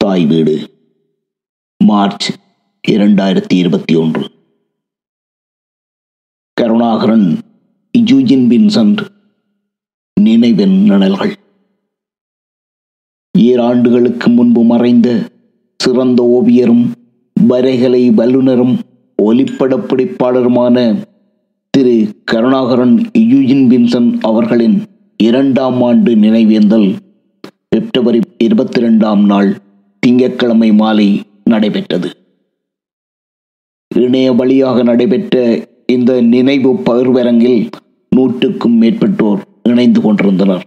தாய் வீடு மார்ச் இரண்டாயிரத்தி இருபத்தி ஒன்று கருணாகரன் இஜூஜின் வின்சென்ட் நினைவின் நிழல்கள் ஈராண்டுகளுக்கு முன்பு மறைந்த சிறந்த ஓவியரும் வரைகலை வல்லுநரும் ஒலிப்பட பிடிப்பாளருமான திரு கருணாகரன் யூஜின் வின்சன் அவர்களின் இரண்டாம் ஆண்டு நினைவேந்தல் பிப்ரவரி இருபத்தி ரெண்டாம் நாள் திங்கட்கிழமை மாலை நடைபெற்றது இணைய வழியாக நடைபெற்ற இந்த நினைவு பகிர்வரங்கில் நூற்றுக்கும் மேற்பட்டோர் இணைந்து கொண்டிருந்தனர்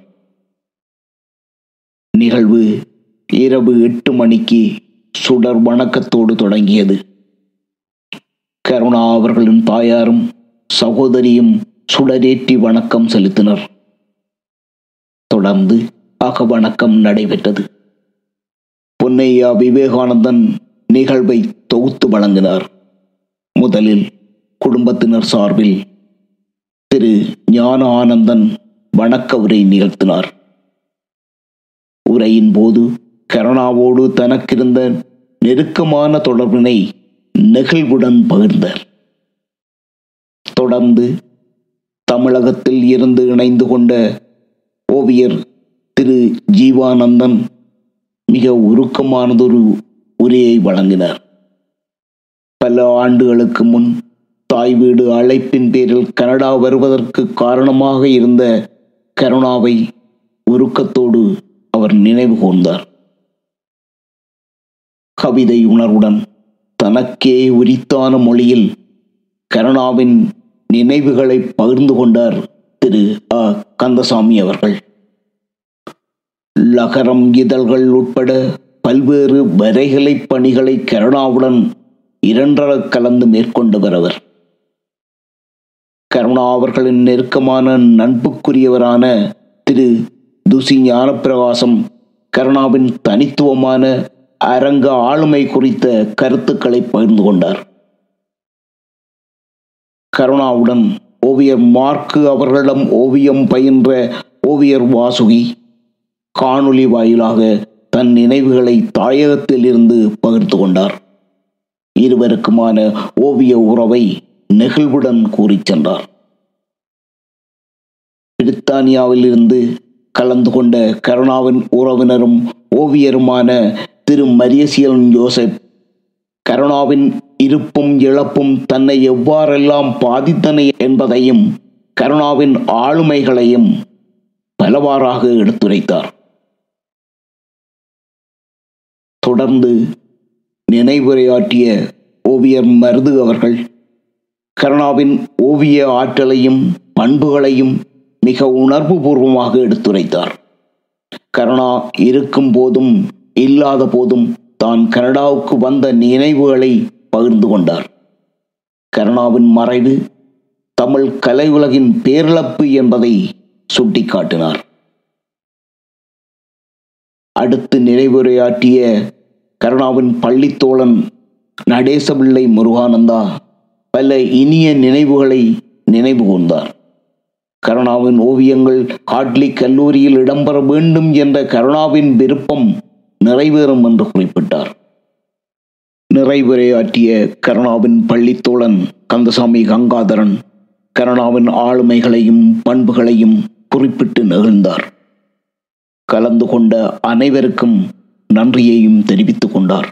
நிகழ்வு இரவு எட்டு மணிக்கு சுடர் வணக்கத்தோடு தொடங்கியது கருணா அவர்களின் தாயாரும் சகோதரியும் சுடரேற்றி வணக்கம் செலுத்தினர் தொடர்ந்து அக வணக்கம் நடைபெற்றது பொன்னையா விவேகானந்தன் நிகழ்வை தொகுத்து வழங்கினார் முதலில் குடும்பத்தினர் சார்பில் திரு ஞான ஆனந்தன் வணக்க உரை நிகழ்த்தினார் உரையின் போது கருணாவோடு தனக்கிருந்த நெருக்கமான தொடர்பினை நெகிழ்வுடன் பகிர்ந்தார் தொடர்ந்து தமிழகத்தில் இருந்து இணைந்து கொண்ட ஓவியர் திரு ஜீவானந்தன் மிக உருக்கமானதொரு உரையை வழங்கினார் பல ஆண்டுகளுக்கு முன் தாய் வீடு அழைப்பின் பேரில் கனடா வருவதற்கு காரணமாக இருந்த கருணாவை உருக்கத்தோடு அவர் நினைவு கூர்ந்தார் கவிதை உணர்வுடன் தனக்கே உரித்தான மொழியில் கருணாவின் நினைவுகளை பகிர்ந்து கொண்டார் திரு அ கந்தசாமி அவர்கள் லகரம் இதழ்கள் உட்பட பல்வேறு வரைகலை பணிகளை கருணாவுடன் இரண்டர கலந்து மேற்கொண்டவர் அவர் கருணா அவர்களின் நெருக்கமான நட்புக்குரியவரான திரு துசி ஞானப்பிரகாசம் கருணாவின் தனித்துவமான அரங்க ஆளுமை குறித்த கருத்துக்களை பகிர்ந்து கொண்டார் கருணாவுடன் ஓவியர் மார்க்கு அவர்களிடம் ஓவியம் பயின்ற ஓவியர் வாசுகி காணொளி வாயிலாக தன் நினைவுகளை தாயகத்தில் இருந்து பகிர்ந்து கொண்டார் இருவருக்குமான ஓவிய உறவை நெகிழ்வுடன் கூறிச் சென்றார் பிரித்தானியாவில் இருந்து கலந்து கொண்ட கருணாவின் உறவினரும் ஓவியருமான திரு மரியசியல் ஜோசப் கருணாவின் இருப்பும் இழப்பும் தன்னை எவ்வாறெல்லாம் பாதித்தன என்பதையும் கருணாவின் ஆளுமைகளையும் பலவாறாக எடுத்துரைத்தார் தொடர்ந்து நினைவுரையாற்றிய ஓவியர் மருது அவர்கள் கருணாவின் ஓவிய ஆற்றலையும் பண்புகளையும் மிக உணர்வுபூர்வமாக எடுத்துரைத்தார் கருணா இருக்கும் போதும் இல்லாத போதும் தான் கனடாவுக்கு வந்த நினைவுகளை பகிர்ந்து கொண்டார் கருணாவின் மறைவு தமிழ் கலை உலகின் பேரிழப்பு என்பதை சுட்டிக்காட்டினார் அடுத்து நிறைவுரையாற்றிய கருணாவின் பள்ளித்தோழன் நடேசபிள்ளை முருகானந்தா பல இனிய நினைவுகளை நினைவு கூர்ந்தார் கருணாவின் ஓவியங்கள் காட்லி கல்லூரியில் இடம்பெற வேண்டும் என்ற கருணாவின் விருப்பம் நிறைவேறும் என்று குறிப்பிட்டார் நிறைவுரையாற்றிய கருணாவின் பள்ளித்தோழன் கந்தசாமி கங்காதரன் கருணாவின் ஆளுமைகளையும் பண்புகளையும் குறிப்பிட்டு நெகிழ்ந்தார் கலந்து கொண்ட அனைவருக்கும் நன்றியையும் தெரிவித்துக் கொண்டார்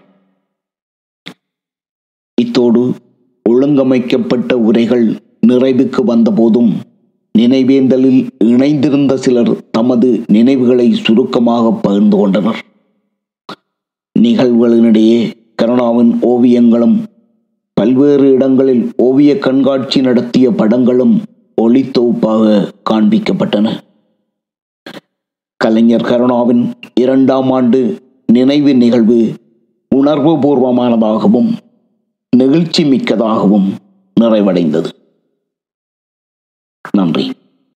இத்தோடு ஒழுங்கமைக்கப்பட்ட உரைகள் நிறைவுக்கு வந்தபோதும் நினைவேந்தலில் இணைந்திருந்த சிலர் தமது நினைவுகளை சுருக்கமாக பகிர்ந்து கொண்டனர் நிகழ்வுகளினிடையே கருணாவின் ஓவியங்களும் பல்வேறு இடங்களில் ஓவிய கண்காட்சி நடத்திய படங்களும் ஒளித்தொகுப்பாக காண்பிக்கப்பட்டன கலைஞர் கருணாவின் இரண்டாம் ஆண்டு நினைவு நிகழ்வு உணர்வு பூர்வமானதாகவும் நெகிழ்ச்சி மிக்கதாகவும் நிறைவடைந்தது நன்றி